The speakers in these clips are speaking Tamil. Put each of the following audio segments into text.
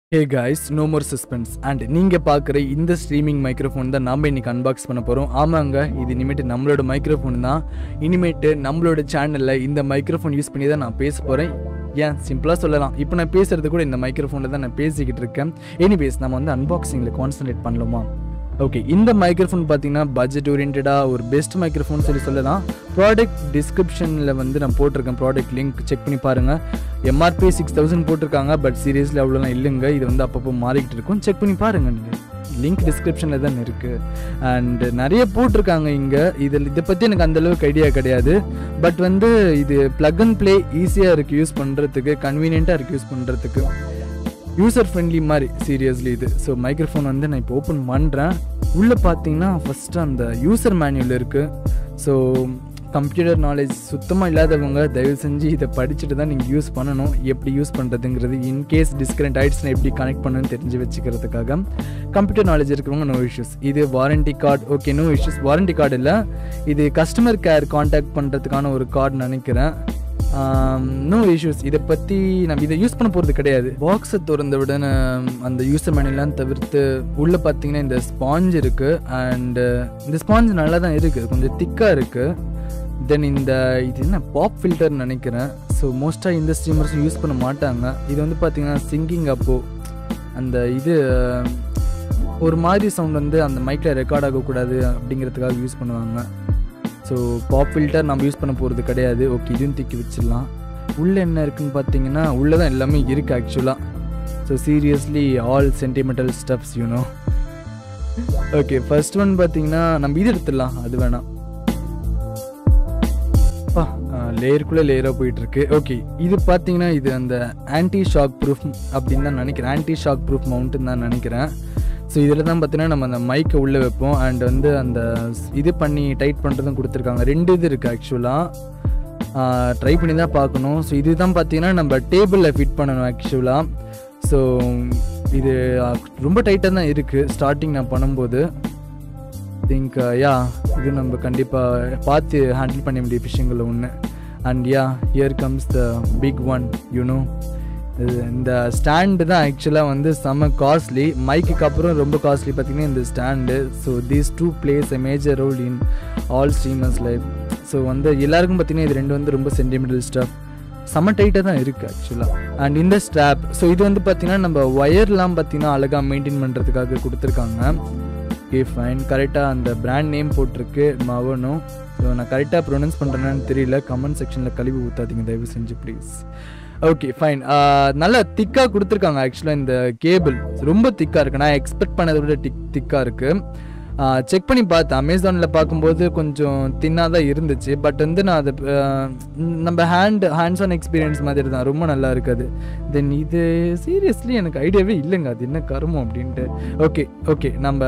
hey guys no more suspense and நீங்கள் பார்க்குற இந்த ஸ்ட்ரீமிங் மைக்ரோஃபோன் தான் நாம் இன்னைக்கு அன்பாக்ஸ் பண்ண போகிறோம் ஆமாங்க இது இனிமேட்டு நம்மளோட மைக்ரோஃபோன் தான் இனிமேட்டு நம்மளோட சேனலில் இந்த மைக்ரோஃபோன் யூஸ் பண்ணி தான் நான் பேச போகிறேன் ஏன் சிம்பிளாக சொல்லலாம் இப்போ நான் பேசுறது கூட இந்த மைக்ரோஃபோனில் தான் நான் பேசிக்கிட்டு இருக்கேன் எனிவேஸ் நம்ம வந்து அன்பாக்சிங்கில் கான்சன்ட்ரேட் பண்ணலாமா ஓகே இந்த மைக்ரோஃபோன் பார்த்தீங்கன்னா பட்ஜெட் ஓரியன்டாக ஒரு பெஸ்ட் மைக்ரோஃபோன் சொல்லி சொல்லலாம் ப்ராடக்ட் டிஸ்கிரிப்ஷனில் வந்து நான் போட்டிருக்கேன் ப்ராடக்ட் லிங்க் செக் பண்ணி பாருங்கள் எம்ஆர்பி சிக்ஸ் தௌசண்ட் போட்டிருக்காங்க பட் சீரியஸ்லி அவ்வளோலாம் இல்லைங்க இது வந்து அப்பப்போ மாறிக்கிட்டு இருக்கும் செக் பண்ணி பாருங்கள் நீங்கள் லிங்க் டிஸ்கிரிப்ஷனில் தான் இருக்குது அண்ட் நிறைய போட்டிருக்காங்க இங்கே இதில் இதை பற்றி எனக்கு அந்தளவுக்கு ஐடியா கிடையாது பட் வந்து இது ப்ளக் அண்ட் ப்ளே ஈஸியாக இருக்குது யூஸ் பண்ணுறதுக்கு கன்வீனியண்ட்டாக இருக்குது யூஸ் பண்ணுறதுக்கு யூசர் ஃப்ரெண்ட்லி மாதிரி சீரியஸ்லி இது ஸோ மைக்ரோஃபோன் வந்து நான் இப்போ ஓப்பன் பண்ணுறேன் உள்ளே பார்த்தீங்கன்னா ஃபஸ்ட்டு அந்த யூசர் மேனுவல் இருக்குது ஸோ கம்ப்யூட்டர் நாலேஜ் சுத்தமாக இல்லாதவங்க தயவு செஞ்சு இதை படிச்சுட்டு தான் நீங்கள் யூஸ் பண்ணணும் எப்படி யூஸ் பண்ணுறதுங்கிறது இன்கேஸ் டிஸ்கரண்ட் ஆயிடுச்சுன்னா எப்படி கனெக்ட் பண்ணணும்னு தெரிஞ்சு வச்சுக்கிறதுக்காக கம்ப்யூட்டர் நாலேஜ் இருக்கிறவங்க நோ இஷ்யூஸ் இது warranty card okay no issues warranty card இல்லை இது கஸ்டமர் கேர் காண்டாக்ட் பண்ணுறதுக்கான ஒரு கார்டு நினைக்கிறேன் நோ இஷ்யூஸ் இதை பற்றி நம்ம இதை யூஸ் பண்ண போகிறது கிடையாது பாக்ஸை திறந்த உடனே அந்த யூசர் மேனுவலாம் தவிர்த்து உள்ளே பார்த்தீங்கன்னா இந்த ஸ்பாஞ்ச் இருக்குது அண்டு இந்த ஸ்பாஞ்ச் நல்லா தான் இருக்குது கொஞ்சம் திக்காக இருக்குது தென் இந்த இது என்ன பாப் ஃபில்டர்னு நினைக்கிறேன் ஸோ மோஸ்ட்டாக இந்த ஸ்ட்ரீமர்ஸும் யூஸ் பண்ண மாட்டாங்க இது வந்து பார்த்தீங்கன்னா சிங்கிங் அப்போது அந்த இது ஒரு மாதிரி சவுண்ட் வந்து அந்த மைக்கில் ரெக்கார்ட் ஆகக்கூடாது அப்படிங்கிறதுக்காக யூஸ் பண்ணுவாங்க ஸோ பாப் ஃபில்டர் நம்ம யூஸ் பண்ண போகிறது கிடையாது ஓகே இதுவும் தூக்கி வச்சிடலாம் உள்ளே என்ன இருக்குன்னு பார்த்தீங்கன்னா உள்ளே தான் எல்லாமே இருக்குது ஆக்சுவலாக so seriously all sentimental stuffs you know okay first one பார்த்தீங்கன்னா நம்ம இது எடுத்துடலாம் அது வேணாம் அப்பா லேயருக்குள்ளே லேயராக போயிட்டுருக்கு ஓகே இது பார்த்தீங்கன்னா இது அந்த ஆன்டி ஷாக் ப்ரூஃப் அப்படின்னு தான் நினைக்கிறேன் ஆன்டி ஷாக் ப்ரூஃப் மவுண்ட்டுன்னு தான் நினைக்கிறேன் ஸோ இதில் தான் பார்த்தீங்கன்னா நம்ம அந்த மைக்கை உள்ளே வைப்போம் அண்ட் வந்து அந்த இது பண்ணி டைட் பண்ணுறதும் கொடுத்துருக்காங்க ரெண்டு இது இருக்குது ஆக்சுவலாக ட்ரை பண்ணி தான் பார்க்கணும் ஸோ இது தான் பார்த்தீங்கன்னா நம்ம டேபிளில் ஃபிட் பண்ணணும் ஆக்சுவலாக ஸோ இது ரொம்ப டைட்டாக தான் இருக்குது ஸ்டார்டிங் நான் பண்ணும்போது திங்க் யா இது நம்ம கண்டிப்பாக பார்த்து ஹேண்டில் பண்ண வேண்டிய விஷயங்கள் ஒன்று and ya here comes the big one you know இந்த ஸ்டாண்டு தான் ஆக்சுவலாக வந்து செம்ம காஸ்ட்லி மைக்குக்கு அப்புறம் ரொம்ப காஸ்ட்லி பார்த்தீங்கன்னா இந்த stand so these two plays a major role in all streamers life so வந்து எல்லாருக்கும் பார்த்தீங்கன்னா இது ரெண்டு வந்து ரொம்ப சென்டிமெண்டல் ஸ்டஃப் செம்ம டைட்டாக தான் இருக்குது ஆக்சுவலாக அண்ட் இந்த ஸ்ட்ராப் ஸோ இது வந்து பார்த்தீங்கன்னா நம்ம ஒயர்லாம் பார்த்தீங்கன்னா அழகாக மெயின்டைன் பண்ணுறதுக்காக கொடுத்துருக்காங்க ஓகே ஃபைன் கரெக்டாக அந்த பிராண்ட் நேம் போட்டிருக்கு மவனும் ஸோ நான் கரெக்டாக ப்ரொனவுன்ஸ் பண்ணுறேன்னு தெரியல கமெண்ட் செக்ஷனில் கழுவி ஊற்றாதீங்க தயவு செஞ்சு ப்ளீஸ் ஓகே ஃபைன் நல்லா திக்காக கொடுத்துருக்காங்க ஆக்சுவலாக இந்த கேபிள் ரொம்ப திக்காக இருக்குது நான் எக்ஸ்பெக்ட் பண்ணதை விட டிக் திக்காக இருக்குது செக் பண்ணி பார்த்தேன் அமேசானில் பார்க்கும்போது கொஞ்சம் தின்னாக தான் இருந்துச்சு பட் வந்து நான் அதை நம்ம ஹேண்ட் ஹேண்ட்ஸ் ஆன் எக்ஸ்பீரியன்ஸ் மாதிரி தான் ரொம்ப நல்லா இருக்குது தென் இது சீரியஸ்லி எனக்கு ஐடியாவே இல்லைங்க அது என்ன கருமம் அப்படின்ட்டு ஓகே ஓகே நம்ம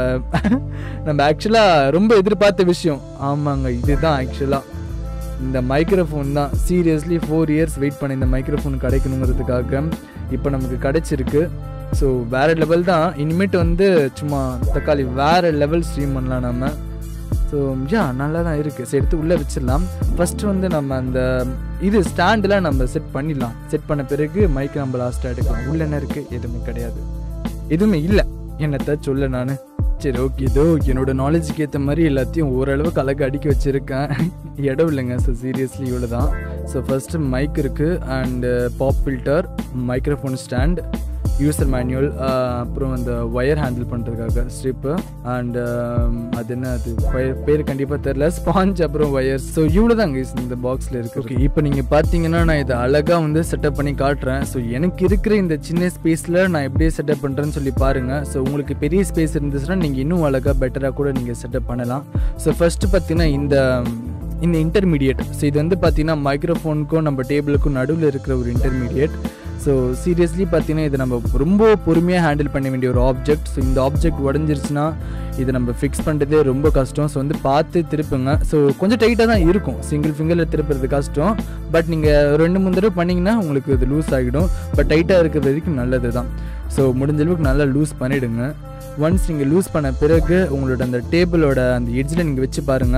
நம்ம ஆக்சுவலாக ரொம்ப எதிர்பார்த்த விஷயம் ஆமாங்க இதுதான் ஆக்சுவலாக இந்த மைக்ரோஃபோன் தான் சீரியஸ்லி ஃபோர் இயர்ஸ் வெயிட் பண்ண இந்த மைக்ரோஃபோன் கிடைக்கணுங்கிறதுக்காக இப்போ நமக்கு கிடைச்சிருக்கு ஸோ வேறு லெவல் தான் இனிமேட்டு வந்து சும்மா தக்காளி வேறு லெவல் ஸ்ட்ரீம் பண்ணலாம் நம்ம ஸோ யா நல்லா தான் இருக்குது சரி எடுத்து உள்ளே வச்சிடலாம் ஃபஸ்ட்டு வந்து நம்ம அந்த இது ஸ்டாண்டில் நம்ம செட் பண்ணிடலாம் செட் பண்ண பிறகு மைக் நம்ம லாஸ்ட்டாக எடுக்கலாம் உள்ள என்ன இருக்குது எதுவுமே கிடையாது எதுவுமே இல்லை என்னத்தை சொல்ல நான் சரி ஓகே இதோ என்னோட நாலேஜுக்கு ஏற்ற மாதிரி எல்லாத்தையும் ஓரளவுக்கு அழகாக அடிக்க வச்சுருக்கேன் இடம் இல்லைங்க ஸோ சீரியஸ்லி இவ்வளோ தான் ஸோ ஃபஸ்ட்டு மைக் இருக்குது and pop filter microphone stand user manual அப்புறம் அந்த ஒயர் ஹேண்டில் பண்ணுறதுக்காக ஸ்ட்ரிப்பு அண்ட் அது என்ன அது பேர் கண்டிப்பாக தெரில ஸ்பாஞ்ச் அப்புறம் ஒயர்ஸ் ஸோ இவ்வளோ தாங்க இந்த பாக்ஸில் இருக்குது ஓகே இப்போ நீங்கள் பார்த்தீங்கன்னா நான் இதை அழகாக வந்து செட்டப் பண்ணி காட்டுறேன் ஸோ எனக்கு இருக்கிற இந்த சின்ன ஸ்பேஸில் நான் எப்படியே செட்டப் பண்ணுறேன்னு சொல்லி பாருங்கள் ஸோ உங்களுக்கு பெரிய ஸ்பேஸ் இருந்துச்சுன்னா நீங்கள் இன்னும் அழகாக பெட்டராக கூட நீங்கள் செட்டப் பண்ணலாம் ஸோ ஃபஸ்ட்டு பார்த்தீங்கன்னா இந்த இந்த இன்டர்மீடியட் ஸோ இது வந்து பார்த்தீங்கன்னா மைக்ரோஃபோனுக்கும் நம்ம டேபிளுக்கும் நடுவில் இருக்கிற ஒரு இன்டர்மீடியட் ஸோ சீரியஸ்லி பார்த்தீங்கன்னா இதை நம்ம ரொம்ப பொறுமையாக ஹேண்டில் பண்ண வேண்டிய ஒரு ஆப்ஜெக்ட் ஸோ இந்த ஆப்ஜெக்ட் உடஞ்சிருச்சுன்னா இதை நம்ம ஃபிக்ஸ் பண்ணுறதே ரொம்ப கஷ்டம் ஸோ வந்து பார்த்து திருப்புங்க ஸோ கொஞ்சம் டைட்டாக தான் இருக்கும் சிங்கிள் ஃபிங்கரில் திருப்புறது கஷ்டம் பட் நீங்கள் ரெண்டு மூணு தடவை பண்ணிங்கன்னா உங்களுக்கு இது லூஸ் ஆகிடும் பட் டைட்டாக இருக்கிற வரைக்கும் நல்லது தான் ஸோ முடிஞ்ச அளவுக்கு நல்லா லூஸ் பண்ணிவிடுங்க ஒன்ஸ் நீங்கள் லூஸ் பண்ண பிறகு உங்களோட அந்த டேபிளோட அந்த எட்ஜில் நீங்கள் வச்சு பாருங்கள்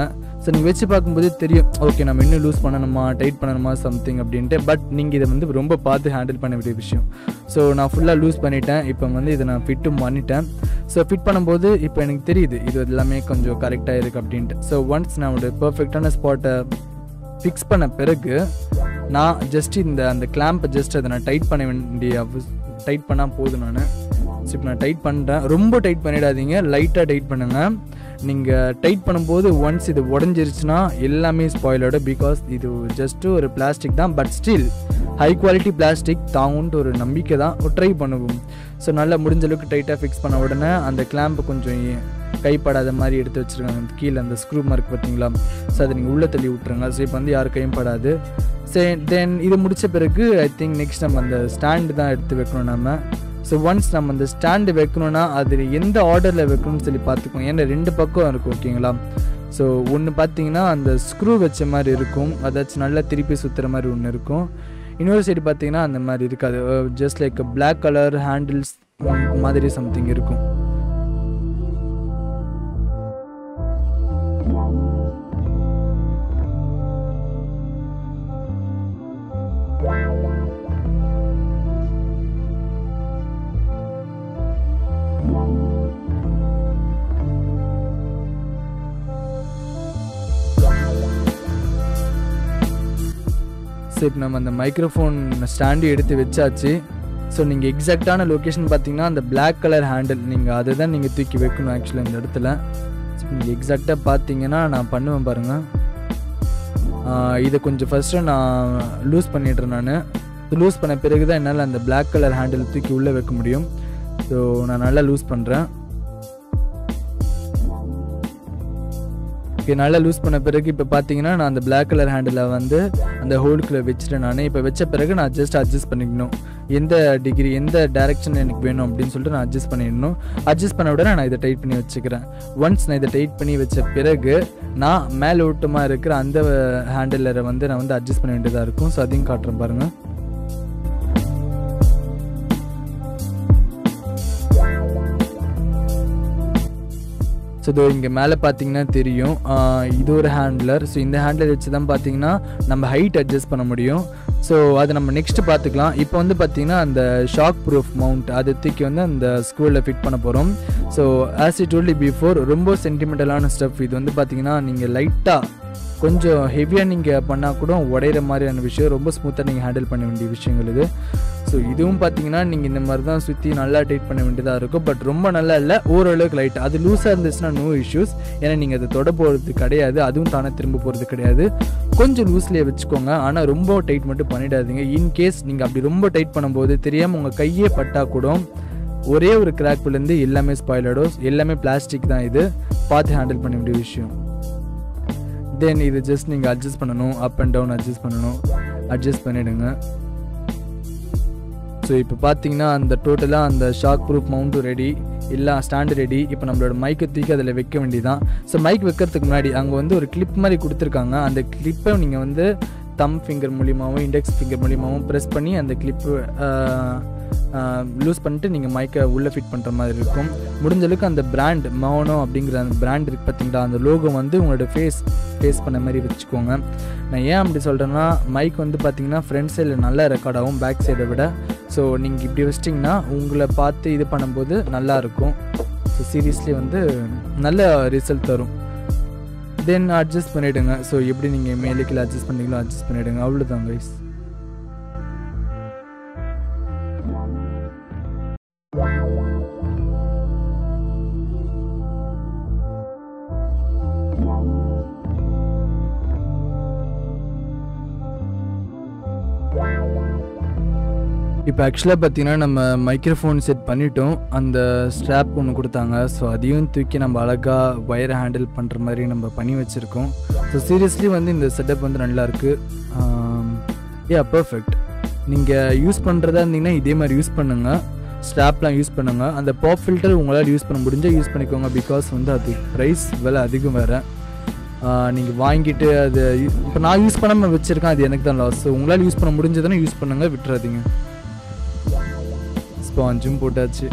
ஸோ நீங்கள் வச்சு பார்க்கும்போது தெரியும் ஓகே நம்ம இன்னும் லூஸ் பண்ணணுமா டைட் பண்ணணுமா சம்திங் அப்படின்ட்டு பட் நீங்கள் இதை வந்து ரொம்ப பார்த்து ஹேண்டில் பண்ண வேண்டிய விஷயம் ஸோ நான் ஃபுல்லாக லூஸ் பண்ணிட்டேன் இப்போ வந்து இதை நான் ஃபிட்டும் பண்ணிட்டேன் ஸோ ஃபிட் பண்ணும்போது இப்போ எனக்கு தெரியுது இது எல்லாமே கொஞ்சம் கரெக்டாக இருக்குது அப்படின்ட்டு ஸோ ஒன்ஸ் நான் ஒரு பர்ஃபெக்டான ஸ்பாட்டை ஃபிக்ஸ் பண்ண பிறகு நான் ஜஸ்ட் இந்த அந்த கிளாம்பை ஜஸ்ட் அதை நான் டைட் பண்ண வேண்டிய டைட் பண்ணால் போதும் நான் ஸோ இப்போ நான் டைட் பண்ணுறேன் ரொம்ப டைட் பண்ணிடாதீங்க லைட்டாக டைட் பண்ணுங்கள் நீங்கள் டைட் பண்ணும்போது ஒன்ஸ் இது உடஞ்சிருச்சுன்னா எல்லாமே ஸ்பாயிலோட பிகாஸ் இது ஜஸ்ட்டு ஒரு பிளாஸ்டிக் தான் but still high quality plastic தாங்குன்ட்டு ஒரு நம்பிக்கை தான் ட்ரை பண்ணுவோம் ஸோ நல்லா முடிஞ்ச அளவுக்கு டைட்டாக ஃபிக்ஸ் பண்ண உடனே அந்த கிளாம்பை கொஞ்சம் கைப்படாத மாதிரி எடுத்து வச்சுருக்காங்க கீழே அந்த ஸ்க்ரூ மார்க் பார்த்தீங்களா ஸோ அதை நீங்கள் உள்ளே தள்ளி விட்ருங்க ஸோ இப்போ வந்து யார் கையும் படாது சே தென் இது முடித்த பிறகு ஐ திங்க் நெக்ஸ்ட் நம்ம அந்த ஸ்டாண்டு தான் எடுத்து வைக்கணும் நம்ம ஸோ ஒன்ஸ் நம்ம அந்த ஸ்டாண்டு வைக்கணும்னா அது எந்த ஆர்டரில் வைக்கணும்னு சொல்லி பார்த்துக்கோங்க ஏன்னா ரெண்டு பக்கம் இருக்கும் ஓகேங்களா ஸோ ஒன்று பார்த்தீங்கன்னா அந்த ஸ்க்ரூ வச்ச மாதிரி இருக்கும் அதாச்சும் நல்லா திருப்பி சுற்றுற மாதிரி ஒன்று இருக்கும் இன்னொரு சைடு பார்த்தீங்கன்னா அந்த மாதிரி இருக்காது just like black colour handles மாதிரி சம்திங் இருக்கும் ஸோ இப்போ நம்ம அந்த மைக்ரோஃபோன் ஸ்டாண்டு எடுத்து வச்சாச்சு ஸோ நீங்கள் எக்ஸாக்டான லொக்கேஷன் பார்த்தீங்கன்னா அந்த பிளாக் கலர் ஹேண்டில் நீங்கள் அதை தான் நீங்கள் தூக்கி வைக்கணும் ஆக்சுவலாக இந்த இடத்துல ஸோ நீங்கள் எக்ஸாக்டாக பார்த்தீங்கன்னா நான் பண்ணுவேன் பாருங்கள் இதை கொஞ்சம் ஃபஸ்ட்டு நான் லூஸ் பண்ணிடுறேன் நான் லூஸ் பண்ண பிறகு தான் என்னால் அந்த பிளாக் கலர் ஹேண்டில் தூக்கி உள்ளே வைக்க முடியும் ஸோ நான் நல்லா லூஸ் பண்ணுறேன் ஓகே நல்லா லூஸ் பண்ண பிறகு இப்போ பார்த்தீங்கன்னா நான் அந்த பிளாக் கலர் ஹேண்டில் வந்து அந்த ஹோலுக்குள்ளே வச்சுட்டேன் நான் இப்போ வச்ச பிறகு நான் ஜஸ்ட் அட்ஜஸ்ட் பண்ணிக்கணும் எந்த டிகிரி எந்த டேரெக்ஷன் எனக்கு வேணும் அப்படின்னு சொல்லிட்டு நான் அட்ஜஸ்ட் பண்ணிடணும் அட்ஜஸ்ட் பண்ண உடனே நான் இதை டைட் பண்ணி வச்சுக்கிறேன் ஒன்ஸ் நான் இதை டைட் பண்ணி வச்ச பிறகு நான் மேலே ஓட்டமாக இருக்கிற அந்த ஹேண்டிலரை வந்து நான் வந்து அட்ஜஸ்ட் பண்ண வேண்டியதாக இருக்கும் ஸோ அதையும் காட்டுறேன் பாருங்கள் ஸோ இதோ இங்கே மேலே பார்த்தீங்கன்னா தெரியும் இது ஒரு ஹேண்ட்லர் ஸோ இந்த ஹேண்ட்லர் வச்சு தான் பார்த்தீங்கன்னா நம்ம ஹைட் அட்ஜஸ்ட் பண்ண முடியும் ஸோ அதை நம்ம நெக்ஸ்ட் பார்த்துக்கலாம் இப்போ வந்து பார்த்தீங்கன்னா அந்த ஷாக் ப்ரூஃப் மவுண்ட் அதை தூக்கி வந்து அந்த ஸ்கூலில் ஃபிட் பண்ண போகிறோம் so as it only before ரொம்ப சென்டிமெண்டலான ஸ்டஃப் இது வந்து பார்த்தீங்கன்னா நீங்கள் லைட்டாக கொஞ்சம் ஹெவியாக நீங்கள் பண்ணால் கூட உடையிற மாதிரியான விஷயம் ரொம்ப ஸ்மூத்தாக நீங்கள் ஹேண்டில் பண்ண வேண்டிய விஷயங்கள் இது ஸோ இதுவும் பார்த்தீங்கன்னா நீங்கள் இந்த மாதிரி தான் சுற்றி நல்லா டைட் பண்ண வேண்டியதாக இருக்கும் பட் ரொம்ப நல்லா இல்லை ஓரளவுக்கு லைட் அது லூஸாக இருந்துச்சுன்னா நோ இஷ்யூஸ் ஏன்னா நீங்கள் அதை தொட போகிறது கிடையாது அதுவும் தானே திரும்ப போகிறது கிடையாது கொஞ்சம் லூஸ்லேயே வச்சுக்கோங்க ஆனால் ரொம்ப டைட் மட்டும் பண்ணிடாதீங்க இன்கேஸ் நீங்கள் அப்படி ரொம்ப டைட் பண்ணும்போது தெரியாமல் உங்கள் கையே பட்டா கூட ஒரே ஒரு கிராக்லேருந்து எல்லாமே ஸ்பாயிலடோஸ் எல்லாமே பிளாஸ்டிக் தான் இது பார்த்து ஹேண்டில் பண்ண வேண்டிய விஷயம் தென் இது ஜஸ்ட் நீங்கள் அட்ஜஸ்ட் பண்ணணும் அப் அண்ட் டவுன் அட்ஜஸ்ட் பண்ணணும் அட்ஜஸ்ட் பண்ணிவிடுங்க ஸோ இப்போ பார்த்தீங்கன்னா அந்த டோட்டலாக அந்த ஷாக் ப்ரூஃப் மவுண்ட்டும் ரெடி எல்லாம் ஸ்டாண்டு ரெடி இப்போ நம்மளோட மைக்கை தூக்கி அதில் வைக்க வேண்டியதான் ஸோ மைக் வைக்கிறதுக்கு முன்னாடி அங்கே வந்து ஒரு கிளிப் மாதிரி கொடுத்துருக்காங்க அந்த கிளிப்பை நீங்கள் வந்து தம் ஃபிங்கர் மூலியமாகவும் இண்டெக்ஸ் ஃபிங்கர் மூலியமாகவும் ப்ரெஸ் பண்ணி அந்த கிளிப்பு லூஸ் பண்ணிட்டு நீங்கள் மைக்கை உள்ளே ஃபிட் பண்ணுற மாதிரி இருக்கும் முடிஞ்ச அளவுக்கு அந்த பிராண்ட் மௌனோ அப்படிங்கிற அந்த பிராண்ட் இருக்குது பார்த்தீங்களா அந்த லோகோ வந்து உங்களோட ஃபேஸ் ஃபேஸ் பண்ண மாதிரி வச்சுக்கோங்க நான் ஏன் அப்படி சொல்கிறேன்னா மைக் வந்து பார்த்தீங்கன்னா ஃப்ரண்ட் சைடில் நல்லா ரெக்கார்ட் ஆகும் பேக் சைடை விட ஸோ நீங்கள் இப்படி வச்சிட்டிங்கன்னா உங்களை பார்த்து இது பண்ணும்போது நல்லாயிருக்கும் ஸோ சீரியஸ்லி வந்து நல்ல ரிசல்ட் தரும் தென் அட்ஜஸ்ட் பண்ணிவிடுங்க ஸோ எப்படி நீங்கள் மேலே கீழே அட்ஜஸ்ட் பண்ணீங்களோ அட்ஜஸ்ட் பண்ணிவிடுங்க அவ்வளோதான் கைஸ் இப்போ ஆக்சுவலாக பார்த்தீங்கன்னா நம்ம மைக்ரோஃபோன் செட் பண்ணிட்டோம் அந்த ஸ்ட்ராப் ஒன்று கொடுத்தாங்க ஸோ அதையும் தூக்கி நம்ம அழகாக ஒயரை ஹேண்டில் பண்ணுற மாதிரி நம்ம பண்ணி வச்சுருக்கோம் ஸோ சீரியஸ்லி வந்து இந்த செட்டப் வந்து நல்லாயிருக்கு ஏ பர்ஃபெக்ட் நீங்கள் யூஸ் பண்ணுறதா இருந்தீங்கன்னா இதே மாதிரி யூஸ் பண்ணுங்கள் ஸ்ட்ராப்லாம் யூஸ் பண்ணுங்கள் அந்த பாப் ஃபில்டர் உங்களால் யூஸ் பண்ண முடிஞ்சால் யூஸ் பண்ணிக்கோங்க பிகாஸ் வந்து அது ப்ரைஸ் விலை அதிகம் வேறு நீங்கள் வாங்கிட்டு அது இப்போ நான் யூஸ் பண்ணாமல் வச்சுருக்கேன் அது எனக்கு தான் லாஸ் உங்களால் யூஸ் பண்ண முடிஞ்சதுன்னா யூஸ் பண்ணுங்கள் விட்டுறாதீங்க ஸ்பாஞ்சும் போட்டாச்சு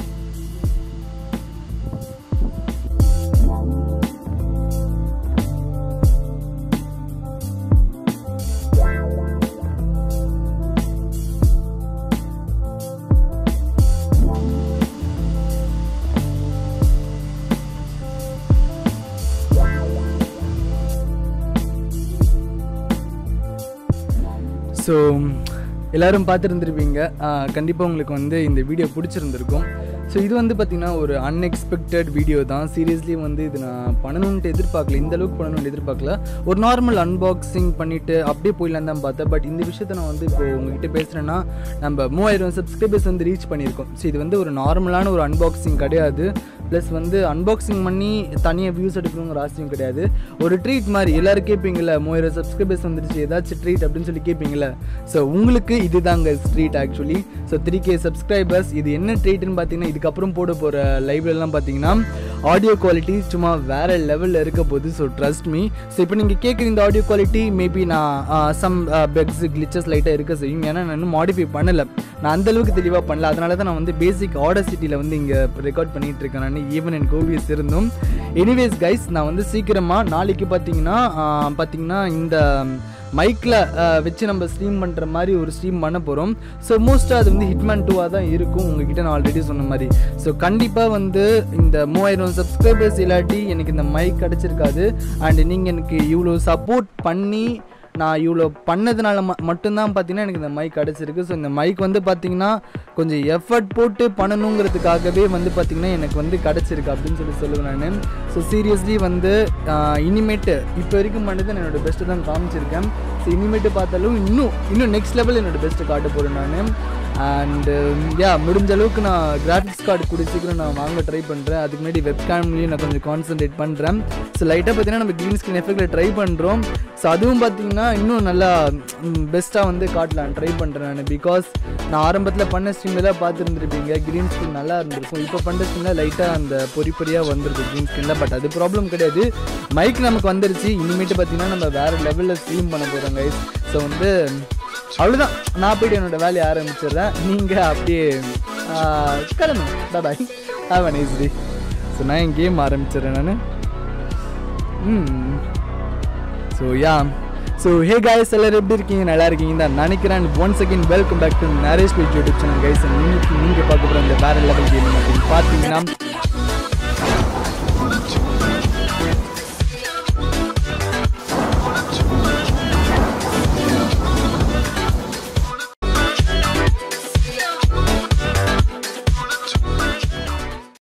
ஸோ எல்லோரும் பார்த்துருந்துருப்பீங்க கண்டிப்பாக உங்களுக்கு வந்து இந்த வீடியோ பிடிச்சிருந்துருக்கும் ஸோ இது வந்து பார்த்திங்கன்னா ஒரு அன்எக்ஸ்பெக்டட் வீடியோ தான் சீரியஸ்லி வந்து இது நான் பண்ணணுன்ட்டு எதிர்பார்க்கல இந்த அளவுக்கு பண்ணணும்னு எதிர்பார்க்கல ஒரு நார்மல் அன்பாக்சிங் பண்ணிவிட்டு அப்படியே போயிடலாம் தான் பார்த்தேன் பட் இந்த விஷயத்தை நான் வந்து இப்போ உங்ககிட்ட பேசுகிறேன்னா நம்ம மூவாயிரம் சப்ஸ்கிரைபர்ஸ் வந்து ரீச் பண்ணியிருக்கோம் ஸோ இது வந்து ஒரு நார்மலான ஒரு அன்பாக்சிங் கிடையாது ப்ளஸ் வந்து அன்பாக்சிங் பண்ணி தனியாக வியூஸ் எடுக்கணுங்கிற ஆசையும் கிடையாது ஒரு ட்ரீட் மாதிரி எல்லோரும் கேட்பீங்களா மூவாயிரம் சப்ஸ்கிரைபர்ஸ் வந்துருச்சு ஏதாச்சும் ட்ரீட் அப்படின்னு சொல்லி கேட்பீங்களா ஸோ உங்களுக்கு இதுதாங்க treat actually so three K subscribers இது என்ன ட்ரீட்னு பார்த்தீங்கன்னா இதுக்கப்புறம் போட போகிற லைவ்லலாம் பார்த்தீங்கன்னா ஆடியோ குவாலிட்டி சும்மா வேறு லெவலில் இருக்க போகுது ஸோ ட்ரஸ்ட் மீ ஸோ இப்போ நீங்கள் கேட்குற இந்த ஆடியோ குவாலிட்டி மேபி நான் சம் பெக்ஸ் கிளிச்சஸ் லைட்டாக இருக்க செய்யும் ஏன்னா நான் இன்னும் மாடிஃபை பண்ணலை நான் அந்தளவுக்கு தெளிவாக பண்ணல அதனால தான் நான் வந்து பேசிக் ஆர்டர் சிட்டியில் வந்து இங்கே ரெக்கார்ட் பண்ணிகிட்டு இருக்கேன் நான் ஈவன் என் கோவியஸ் இருந்தும் எனிவேஸ் கைஸ் நான் வந்து சீக்கிரமாக நாளைக்கு பார்த்தீங்கன்னா பார்த்தீங்கன்னா இந்த மைக்கில் வச்சு நம்ம ஸ்ட்ரீம் பண்ணுற மாதிரி ஒரு ஸ்ட்ரீம் பண்ண போகிறோம் ஸோ மோஸ்ட்டாக அது வந்து ஹிட்மேன் டூவாக தான் இருக்கும் உங்ககிட்ட நான் ஆல்ரெடி சொன்ன மாதிரி ஸோ கண்டிப்பாக வந்து இந்த மூவாயிரம் சப்ஸ்கிரைபர்ஸ் இல்லாட்டி எனக்கு இந்த மைக் கிடச்சிருக்காது அண்ட் நீங்கள் எனக்கு இவ்வளோ சப்போர்ட் பண்ணி நான் இவ்வளோ பண்ணதுனால ம மட்டும்தான் பார்த்தீங்கன்னா எனக்கு இந்த மைக் கிடச்சிருக்கு ஸோ இந்த மைக் வந்து பார்த்தீங்கன்னா கொஞ்சம் எஃபர்ட் போட்டு பண்ணணுங்கிறதுக்காகவே வந்து பார்த்திங்கன்னா எனக்கு வந்து கிடச்சிருக்கு அப்படின்னு சொல்லி சொல்லுவேன் நான் ஸோ சீரியஸ்லி வந்து இனிமேட்டு இப்போ வரைக்கும் பண்ணது நான் என்னோடய பெஸ்ட்டு தான் காமிச்சிருக்கேன் ஸோ இனிமேட்டு பார்த்தாலும் இன்னும் இன்னும் நெக்ஸ்ட் லெவல் என்னோடய பெஸ்ட்டு காட்ட போகிறேன் நான் அண்டு யா முடிஞ்ச அளவுக்கு நான் கிராஃபிக்ஸ் கார்டு கூட சீக்கிரம் நான் வாங்க ட்ரை பண்ணுறேன் அதுக்கு முன்னாடி வெப்கேம்லேயும் நான் கொஞ்சம் கான்சன்ட்ரேட் பண்ணுறேன் ஸோ லைட்டாக பார்த்தீங்கன்னா நம்ம க்ரீன் ஸ்க்ரீன் எஃபெக்டில் ட்ரை பண்ணுறோம் ஸோ அதுவும் பார்த்தீங்கன்னா இன்னும் நல்லா பெஸ்ட்டாக வந்து காட்டலாம் ட்ரை பண்ணுறேன் நான் பிகாஸ் நான் ஆரம்பத்தில் பண்ண ஸ்க்ரீன்லாம் பார்த்துருந்துருப்பீங்க க்ரீன் ஸ்க்ரீன் நல்லா இருந்திருக்கும் இப்போ பண்ண ஸ்க்ரீனில் லைட்டாக அந்த பொறி பொறியாக வந்துருக்கு க்ரீன் ஸ்க்ரீனில் பட் அது ப்ராப்ளம் கிடையாது மைக் நமக்கு வந்துருச்சு இனிமேட்டு பார்த்தீங்கன்னா நம்ம வேறு லெவலில் ஸ்ட்ரீம் பண்ண போகிறோம் கைஸ் ஸோ வந்து அவ்வளோதான் நான் போய்ட்டு என்னோடய வேலையை ஆரம்பிச்சிடுறேன் நீங்கள் அப்படியே கிளம்புங்க bye have a nice day so நான் என் கேம் ஆரம்பிச்சிடுறேன் நான் hmm so ya so hey guys எல்லோரும் எப்படி இருக்கீங்க நல்லா இருக்கீங்க தான் நினைக்கிறேன் once again welcome back to Naresh page YouTube channel guys இன்னைக்கு நீங்கள் பார்க்க போகிற இந்த வேறு லெவல் கேம் அப்படின்னு பார்த்தீங்கன்னா